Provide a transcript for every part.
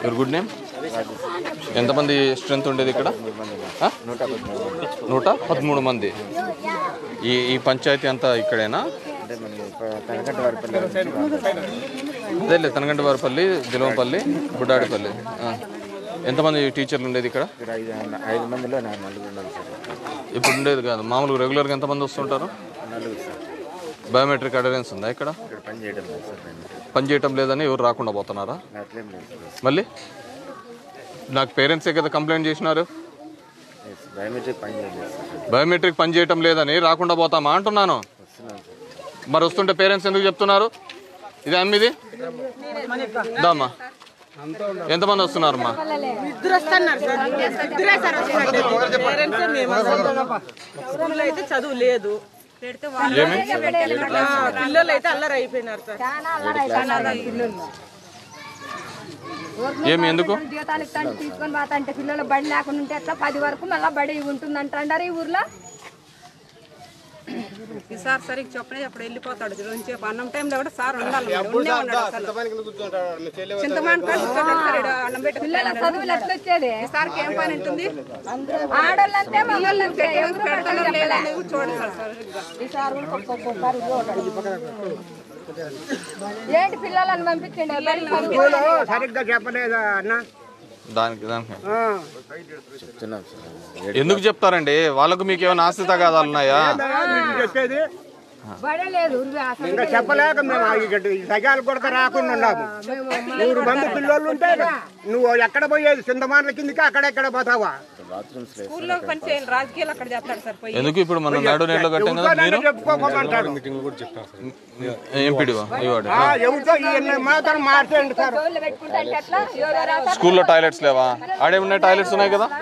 Your good name ఎంతమంది strength ఉండేది ఇక్కడ ఆ? నూట పదమూడు మంది ఈ ఈ పంచాయతీ అంతా ఇక్కడేనా అంటే మనకి తనకంట వారిపల్లి అదేలే తనగంట వారిపల్లి దిలవంపల్లి బుడ్డాడిపల్లి ఆ. ఎంతమంది టీచర్లు ఉండేది ఇక్కడ ఇక్కడ ఐదు ఐదు మందిలో నా నలుగురు ఉండాలి సార్ ఇప్పుడు ఉండేది కాదు మామూలుగా రెగ్యులర్గా ఎంతమంది వస్తుంటారు నలుగురు సార్ బయోమెట్రిక్ అటెండెన్స్ ఉందా ఇక్కడ ఇక్కడ పని చేయడం లేదు సార్ నేను పని చేయటం లేదని ఎవరు రాకుండా పోతున్నారా అట్లేం లేదు సార్ మళ్ళీ నాకు పేరెంట్సే కదా కంప్లైంట్ చేసినారు ఎస్, బయోమెట్రిక్ పని చేయలేదు సార్ బయోమెట్రిక్ పని చేయటం లేదని రాకుండా పోతామా అంటున్నాను వస్తున్నాను సార్ మరి వస్తుంటే పేరెంట్స్ ఎందుకు చెప్తున్నారు ఇది అమ్మిది దామా ఎంతమంది వస్తున్నారమ్మా ఇద్దరు వస్తున్నారు సార్ ఇద్దరే సార్ వస్తున్నారు పేరెంట్స్ మేము స్కూల్లో అయితే చదువు లేదు ఏమి ఆ, పిల్లలు అయితే అల్లరి అయిపోయినారు సార్ ఏమి ఎందుకు జీతాలు ఇస్తాంటే తీసుకొని పోతా అంటే పిల్లలు బడి లేకుండా ఉంటే ఎట్లా పది వరకు మళ్ళీ బడి ఉంటుందంటారు ఈ ఊర్లో ఈసారి సరిగ్గా చెప్పనే అప్పుడు వెళ్ళిపోతాడు నుంచి అన్నం టైంలో కూడా సార్ ఉండాలి మరి. ఉండే ఉన్నాడు అసలు చింతమాన్ కాడ కూర్చోండి సార్ ఈడ అన్నం పెట్టి పిల్లల చదువులు ఎట్లా వచ్చేది ఈసారికి ఏం పని ఉంటుంది ఆడోళ్ళంతే మగోళ్ళంతే ఎవరు పెడతానో లేదా అనేది చూడండి సార్ సరిగ్గా ఏంటి పిల్లలను పంపించండి బడి చదువు సరిగ్గా చెప్పలేదా అన్న దానికి దానికి చెప్తున్నాం సార్ ఎందుకు చెప్తారండి వాళ్ళకు మీకు ఏమైనా ఆస్తి తగాదాలు ఉన్నాయా మీకు చెప్పేది బడే లేదు ఊరు అసలు ఇంకా చెప్పలేక మేము ఆ ఇక్కడ ఈ సగాలు కొడక రాకుండా ఉన్నాము నూరు మంది పిల్లలు ఉంటే నువ్వు ఎక్కడ పోయేది చింతమార్ల కిందకి అక్కడెక్కడ పోతావా బాత్రూమ్స్ లేదు స్కూల్లో పని చేయాలి రాజకీయాలు అక్కడ చేస్తాడు సార్ పోయి ఎందుకు ఇప్పుడు మన నాడు నేట్లో కట్టాం కదా మీరు ఎవరితోనైనా చెప్పుకోమంటాడు ఎంపీడీ ఇవాడు ఆ, ఎవరితో ఈ మాత్రం మార్చేయండి సార్ చదువులు పెట్టుకుంటే అంటే ఎట్లా ఎవరెవరు స్కూల్లో టాయిలెట్స్ లేవా ఆడే ఉన్నాయి టాయిలెట్స్ ఉన్నాయి కదా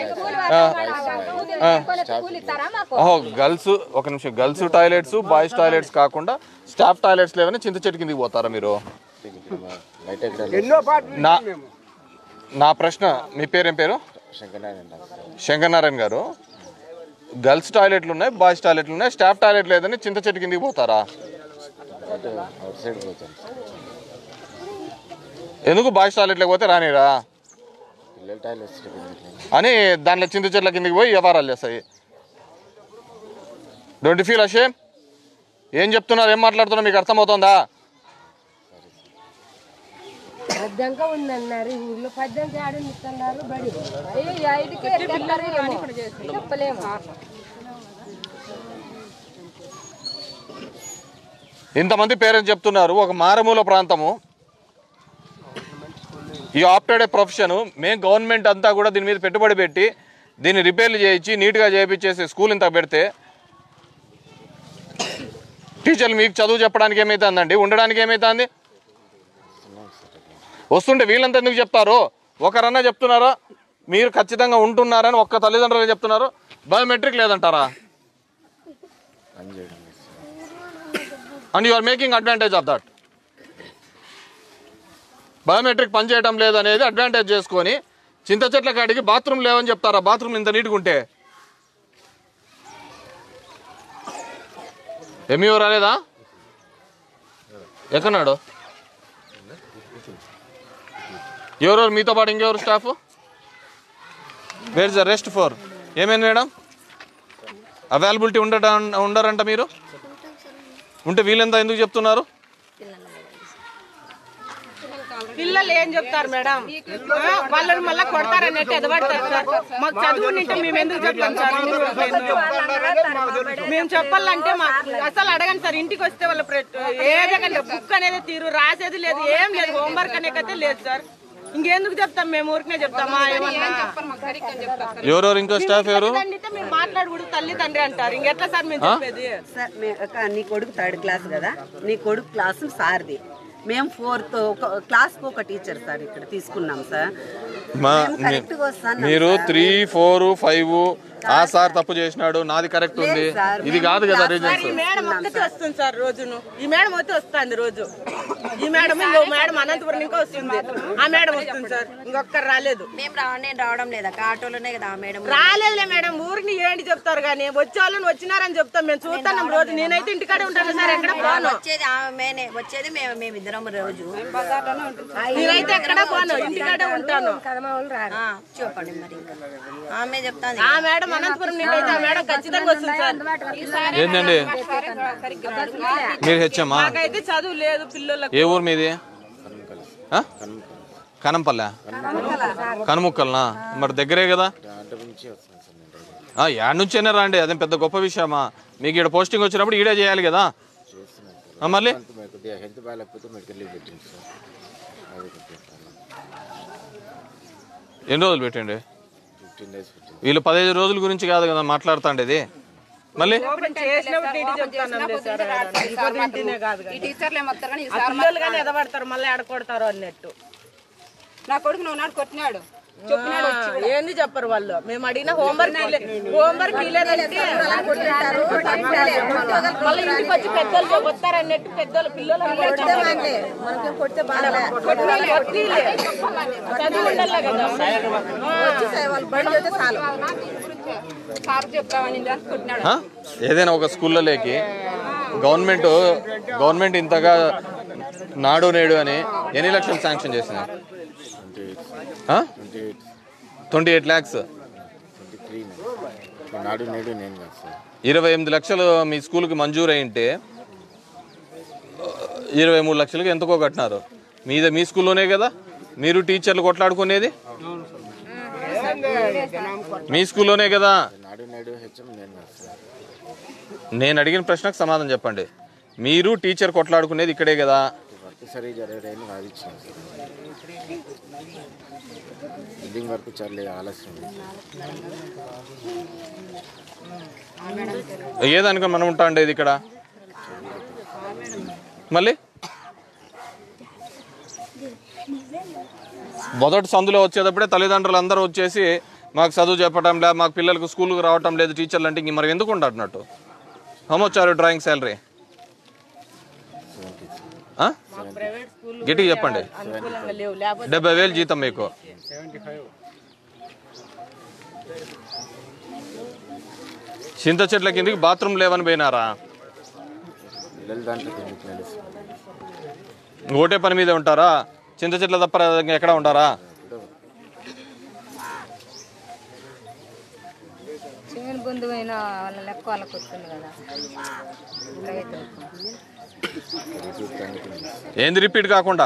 స్కూల్ ఇస్తారా మాకు ఓహో గర్ల్స్ ఒక నిమిషం గర్ల్స్ టాయిలెట్స్ బాయ్స్ టాయిలెట్స్ కాకుండా స్టాఫ్ టాయిలెట్స్ లేవని చింత చెట్టు కిందికి పోతారా మీరు బయట ఎక్కడ ఎన్నో పాటలు నా నా ప్రశ్న మీ పేరేం పేరు శంకరనారాయణ డాక్టర్ శంకరనారాయణ గారు గర్ల్స్ టాయిలెట్లు ఉన్నాయి బాయ్స్ టాయిలెట్లు ఉన్నాయి స్టాఫ్ టాయిలెట్ లేదని చింత చెట్టు కిందికి పోతారా బయట అవుట్ సైడ్ పోతాను సార్ ఎందుకు బాయ్స్ టాయిలెట్లకు పోతే రానిరా పిల్లల టాయిలెట్స్ టిఫిన్ అని దాంట్లో చింత చెట్ల కిందికి పోయి వ్యవహారాలు చేస్తాయి డోంట్ ఫీల్ అషేమ్ ఏం చెప్తున్నారు ఏం మాట్లాడుతున్నారు మీకు అర్థమవుతుందా పద్యంగా ఉందన్నారు ఈ ఊర్లో పద్యంగా ఆడని ఇస్తున్నారు బడి ఈ ఐదుకే ఎక్కేస్తారు ఏమో. చెప్పలేము ఇంతమంది పేరెంట్స్ చెప్తున్నారు ఒక మారుమూల ప్రాంతము ఈ ఆప్టెడ్ ప్రొఫెషన్ మేము గవర్నమెంట్ అంతా కూడా దీని మీద పెట్టుబడి పెట్టి దీన్ని రిపేర్లు చేయించి నీట్గా చేయించేసి స్కూల్ ఇంత పెడితే టీచర్లు మీకు చదువు చెప్పడానికి ఏమవుతుందండి ఉండడానికి ఏమవుతుంది వస్తుంటే వీళ్ళంతా ఎందుకు చెప్తారు ఒకరన్నా చెప్తున్నారా మీరు ఖచ్చితంగా ఉంటున్నారని ఒక్క తల్లిదండ్రులు చెప్తున్నారు బయోమెట్రిక్ లేదంటారా పని చేయడం లేదు sir and you are making advantage of that biometric పనిచేయడం లేదనేది అడ్వాంటేజ్ చేసుకొని చింత చెట్ల కాడికి బాత్రూమ్ లేవని చెప్తారా బాత్రూమ్ ఇంత నీట్గా ఉంటే ఎంఈఓ రాలేదా ఎక్కడున్నాడు ఎవరెవరు మీతో పాటు ఇంకెవరు staff where is the rest four ఏమైంది మేడం అవైలబిలిటీ ఉండట ఉండరంట మీరు ఉంటే వీళ్ళంతా ఎందుకు చెప్తున్నారు పిల్లలు ఏం చెప్తారు మేడం ఆ, వాళ్ళని మళ్ళీ కొడతారన్నట్టు ఎదబడతారు సార్ మాకు చదువు నింటే మేము ఎందుకు చెప్తాం సార్ మేము చెప్పాలంటే మా అసలు అడగండి సార్ ఇంటికి వస్తే వాళ్ళ ఏదకంటే బుక్ అనేది తీరు రాసేది లేదు ఏం లేదు హోంవర్క్ అనేది లేదు సార్ ఇంకెందుకు చెప్తాం మేము ఊరికనే చెప్తామా ఏమన్నా ఎవరెవరు ఇంకో స్టాఫ్ ఎవరు అంటే మీరు మాట్లాడకూడదు తల్లి తండ్రి అంటారు ఇంకెట్లా సార్ మేము చెప్పేది సార్ మే- అక్క, నీ కొడుకు థర్డ్ క్లాస్ కదా నీ కొడుకు క్లాస్ సార్ది మేము ఫోర్త్ క్లాస్కి ఒక టీచర్ సార్ ఇక్కడ తీసుకున్నాం సార్ మా మేము correct గా వస్తాను మీరు త్రీ ఫోర్ ఫైవ్ ఆ సార్ తప్పు చేసినాడు నాది కరెక్ట్ ఉంది సార్, ఇది కాదు కదా మేము రీజన్స్ ఈ మేడం ఒక్కతే వస్తుంది సార్ రోజును ఈ మేడం అయితే వస్తుంది రోజు ఈ మేడం ఇంకో మేడం అనంతపురం ఇంకా వస్తుంది ఆ మేడం వస్తుంది సార్ ఇంకొక్కరు రాలేదు మేము రా నేను రావడం లేదా ఆటోలోనే కదా ఆ మేడం రాలేదులే మేడం ఊరికి ఏంటి చెప్తారు కానీ వచ్చే వాళ్ళని వచ్చినారని చెప్తాం మేము చూస్తున్నాం రోజు నేనైతే ఇంటికాడే ఉంటాను సార్ ఎక్కడ పోను వచ్చేది ఆమెనే వచ్చేది మేము మేమిద్దరం రోజు నేనైతే ఎక్కడ పోను ఇంటికాడే ఉంటాను ఆ, చెప్పండి మరి ఇంకా ఆమె చెప్తాను ఆ మేడం అనంతపురం నుండి అయితే ఆ మేడం ఖచ్చితంగా వస్తుంది సార్ ఏంటండి మీరు హెచ్ఎమ్మా నాకైతే చదువు లేదు పిల్లలకు ఏ ఊరు మీది ఆ? కనంపల్లె కనుముక్కలనా మరి దగ్గరే కదా ఆటో నుంచి వస్తున్నాను సార్ నేను డైలీ ఆ, యాడ్ నుంచైనా రండి అదేం పెద్ద గొప్ప విషయమా మీకు ఇక్కడ పోస్టింగ్ వచ్చినప్పుడు ఈడే చేయాలి కదా చేస్తున్నాను సార్ ఆ, మళ్ళీ అంత మరి కొద్దిగా హెల్త్ బాగాలేకపోతే మెడికల్ లీవ్ పెట్టింది సార్ అది పెట్టేస్తాను ఎన్ని రోజులు పెట్టండి ఫిఫ్టీన్ డేస్ పెట్టింది వీళ్ళు పదహైదు రోజుల గురించి కాదు కదా మాట్లాడుతాండేది మళ్ళీ ఓపెన్ చేసినప్పుడు నీటి చెప్తాను సార్ ఇప్పుడు ఇంటినే కాదు ఈ టీచర్లు ఏమొస్తారు కానీ ఈ ఆ సార్ పిల్లలు కానీ ఎదబడతారు మళ్ళీ ఎడకొడతారు అన్నట్టు నా కొడుకు నువ్వు నాడు కొట్టినాడు చెప్పినాడు ఆ, ఏంది చెప్పరు వాళ్ళు మేము అడిగిన హోంవర్క్ హోంవర్క్ ఇలేదంటే మళ్ళీ ఇంటికి వచ్చి పెద్దలు వస్తారు అన్నట్టు పెద్దలు పిల్లలు కొడితే బాగా కొట్టిలే. చదువు ఉండాలి కదా వాళ్ళు బడి చదివితే చాలు సార్ చెప్తామని దానికి కొట్టినాడు ఆ? ఏదైనా ఒక స్కూళ్ళలోకి గవర్నమెంట్ గవర్నమెంట్ ఇంతగా నాడు నేడు అని ఎన్ని లక్షలు శాంక్షన్ చేసింది twenty eight twenty eight twenty eight lakhs twenty three నాడు నేడు నేను కాదు సార్ ఇరవై ఎనిమిది లక్షలు మీ స్కూల్కి మంజూరు అయింటే ఇరవై మూడు లక్షలకి ఎంతకో కట్టినారు మీద మీ స్కూల్లోనే కదా మీరు టీచర్లు కొట్లాడుకునేది మీ స్కూల్లోనే కదా నాడు నేడు హెచ్ఎం నేను కాదు సార్ నేను అడిగిన ప్రశ్నకు సమాధానం చెప్పండి మీరు టీచర్ కొట్లాడుకునేది ఇక్కడే కదా వర్క్ సరిగ్గా జరగలేని వాదించాను సార్ బిల్డింగ్ వర్క్ చాలా ఆలస్యం ఉంది సార్ ఏదానిక మనం ఉంటా ఉండేది ఇక్కడ మళ్ళీ మొదటి సందులో వచ్చేటప్పుడే తల్లిదండ్రులు అందరూ వచ్చేసి మాకు చదువు చెప్పడం లేదు మాకు పిల్లలకు స్కూల్కి రావటం లేదు టీచర్లు అంటే ఇంక మరి ఎందుకు ఉంటున్నట్టు హమొచ్చారు డ్రాయింగ్ శాలరీ గట్టిగా చెప్పండి అనుకూలంగా లేవు లేకపోతే డెబ్బై వేలు జీతం మీకు చింత చెట్ల కిందకి బాత్రూమ్ లేవని పోయినారా పిల్లలు దాంట్లో ఎందుకు నడుస్తుంది ఒకటే పని మీద ఉంటారా చింత చెట్ల తప్ప ఎక్కడ ఉంటారా చిన్న బంధువైన వాళ్ళ లెక్క వాళ్ళకి వస్తుంది కదా ఇలాగైతే ఏంది రిపీట్ కాకుండా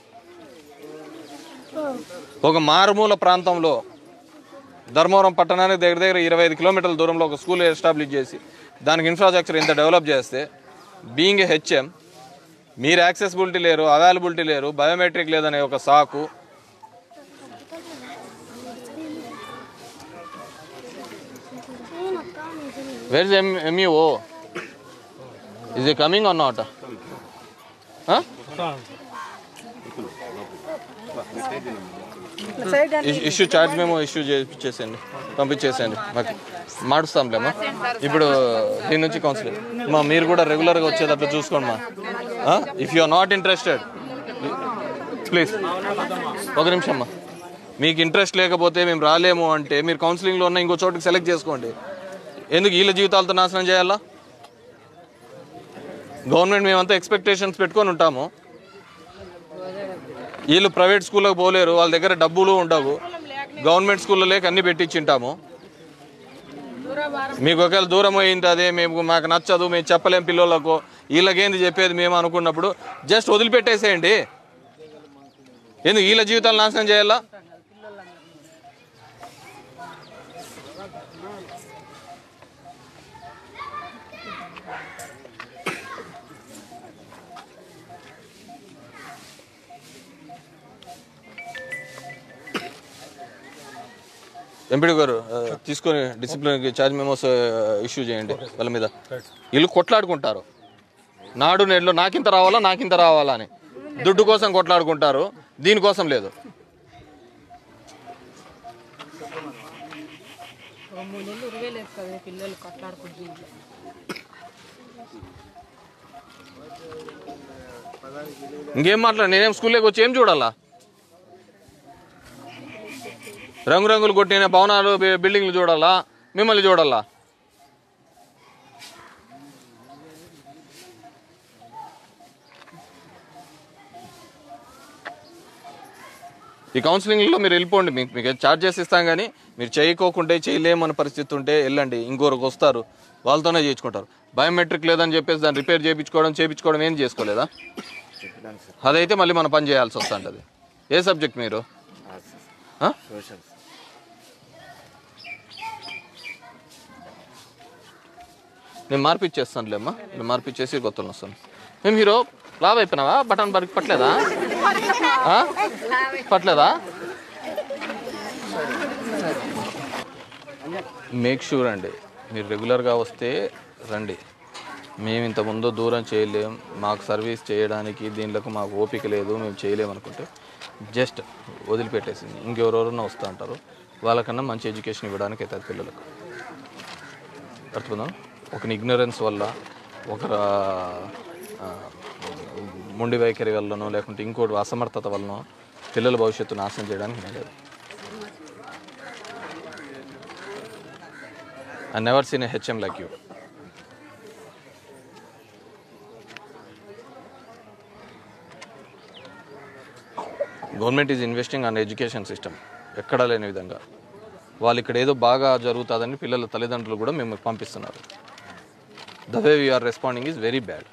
ఒక మారుమూల ప్రాంతంలో ధర్మవరం పట్టణానికి దగ్గర దగ్గర ఇరవై ఐదు కిలోమీటర్ల దూరంలో ఒక స్కూల్ ఎస్టాబ్లిష్ చేసి దానికి ఇన్ఫ్రాస్ట్రక్చర్ ఇంత డెవలప్ చేస్తే బీయింగ్ ఏ హెచ్ఎం మీరు యాక్సెసిబిలిటీ లేరు అవైలబిలిటీ లేరు బయోమెట్రిక్ లేదనే ఒక సాకు where is MEO is he coming or not issue charge మేము ఇష్యూ చేసేయండి పంపించేసేయండి మాకు మాడుస్తాంలేమా ఇప్పుడు దీని నుంచి కౌన్సిలింగ్ మా మీరు కూడా రెగ్యులర్గా వచ్చేటప్పుడు చూసుకోండి మా if you are not interested please ఒక నిమిషం అమ్మా మీకు ఇంట్రెస్ట్ లేకపోతే మేము రాలేము అంటే మీరు కౌన్సిలింగ్లో ఉన్న ఇంకో చోటుకి సెలెక్ట్ చేసుకోండి ఎందుకు వీళ్ళ జీవితాలతో నాశనం చేయాలా గవర్నమెంట్ మేమంతా ఎక్స్పెక్టేషన్స్ పెట్టుకొని ఉంటాము వీళ్ళు ప్రైవేట్ స్కూల్లోకి పోలేరు వాళ్ళ దగ్గర డబ్బులు ఉండవు గవర్నమెంట్ స్కూల్లో లేక అన్ని పెట్టించింటాము మీకు ఒకవేళ దూరం అయింది అదే మేము మాకు నచ్చదు మేము చెప్పలేం పిల్లలకు వీళ్ళకేంది చెప్పేది మేము అనుకున్నప్పుడు జస్ట్ వదిలిపెట్టేసేయండి ఎందుకు వీళ్ళ జీవితాలు నాశనం చేయాలా ఎంపీడీ గారు ఆ, తీసుకొని డిసిప్లిన్ ఛార్జ్ మెమోస్ ఇష్యూ చేయండి వాళ్ళ మీద వీళ్ళు కొట్లాడుకుంటారు నాడు నేడులో నాకింత రావాలా నాకింత రావాలా అని దుడ్డు కోసం కొట్లాడుకుంటారు దీనికోసం లేదు మూడు నెలలు ఉరివేలేదు కదా పిల్లలు కొట్లాడుకుంటుంది ఇంకేం మాట్లాడు నేనేం స్కూల్లోకి వచ్చి ఏం చూడాలా రంగురంగులు కొట్టిన భవనాలు బి- బిల్డింగ్లు చూడాలా మిమ్మల్ని చూడాలా ఈ కౌన్సిలింగ్లో మీరు వెళ్ళిపోండి మీకు మీకు ఛార్జ్ చేసి ఇస్తాం కానీ మీరు చేయకోకుంటే చేయలేమన్న పరిస్థితి ఉంటే వెళ్ళండి ఇంకొకరికి వస్తారు వాళ్ళతోనే చేయించుకుంటారు బయోమెట్రిక్ లేదని చెప్పేసి దాన్ని రిపేర్ చేయించుకోవడం చేయించుకోవడం ఏం చేసుకోలేదా చెప్పినాను సార్ అదైతే మళ్ళీ మనం పని చేయాల్సి వస్తుంటుంది ఏ సబ్జెక్ట్ మీరు ఆ? సోషల్ నేను మార్పిచ్చేస్తానులేమ్మా నేను మార్పిచ్చేసి కొత్తలు వస్తాను మేము హీరో లావ్ అయిపోయినావా బటన్ బరికి పట్టలేదా ఆ? పట్టలేదా మేక్ షూర్ అండి మీరు రెగ్యులర్గా వస్తే రండి మేము ఇంత ముందు దూరం చేయలేం మాకు సర్వీస్ చేయడానికి దీంట్లోకి మాకు ఓపిక లేదు మేము చేయలేం అనుకుంటే జస్ట్ వదిలిపెట్టేసి ఇంకెవరెవరన్నా వస్తూ ఉంటారు వాళ్ళకన్నా మంచి ఎడ్యుకేషన్ ఇవ్వడానికి అవుతుంది పిల్లలకు అర్థమవుతుందా ఒక ఇగ్నరెన్స్ వల్ల ఒక ఆ, మొండి వైఖరి వల్లనో లేకుంటే ఇంకోటి అసమర్థత వల్లనో పిల్లల భవిష్యత్తు నాశనం చేయడానికి నేను లేదు I never seen a HM like you government is investing on education system ఎక్కడా లేని విధంగా వాళ్ళు ఇక్కడ ఏదో బాగా జరుగుతుందని పిల్లల తల్లిదండ్రులు కూడా మేము పంపిస్తున్నారు the way we're responding is very bad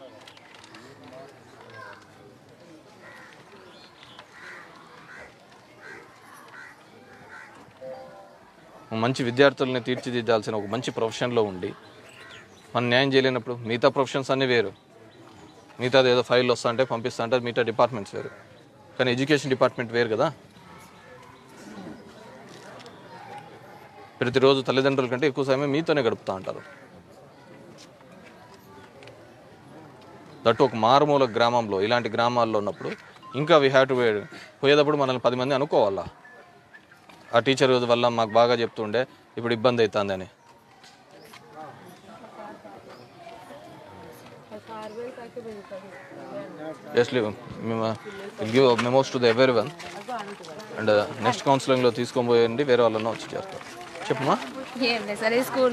మంచి విద్యార్థుల్ని తీర్చిదిద్దాల్సిన ఒక మంచి ప్రొఫెషన్లో ఉండి మనం న్యాయం చేయలేనప్పుడు మిగతా ప్రొఫెషన్స్ అన్నీ వేరు మిగతాది ఏదో ఫైల్ వస్తా అంటే పంపిస్తా అంటే మిగతా డిపార్ట్మెంట్స్ వేరు కానీ ఎడ్యుకేషన్ డిపార్ట్మెంట్ వేరు కదా ప్రతిరోజు తల్లిదండ్రుల కంటే ఎక్కువ సమయం మీతోనే గడుపుతూ ఉంటారు దట్టు ఒక మారుమూల గ్రామంలో ఇలాంటి గ్రామాల్లో ఉన్నప్పుడు ఇంకా వీ హ్యావ్ టు పోయేటప్పుడు మనల్ని పది మంది అనుకోవాలా ఆ టీచర్ వల్ల మాకు బాగా చెప్తుండే ఇప్పుడు ఇబ్బంది అవుతుందని ఎస్లీ మేము give memos to the every one and next కౌన్సిలింగ్లో తీసుకొని పోయండి వేరే వాళ్ళని వచ్చి చేస్తారు చెప్పమ్మా ఏం లేదు సార్ ఈ స్కూల్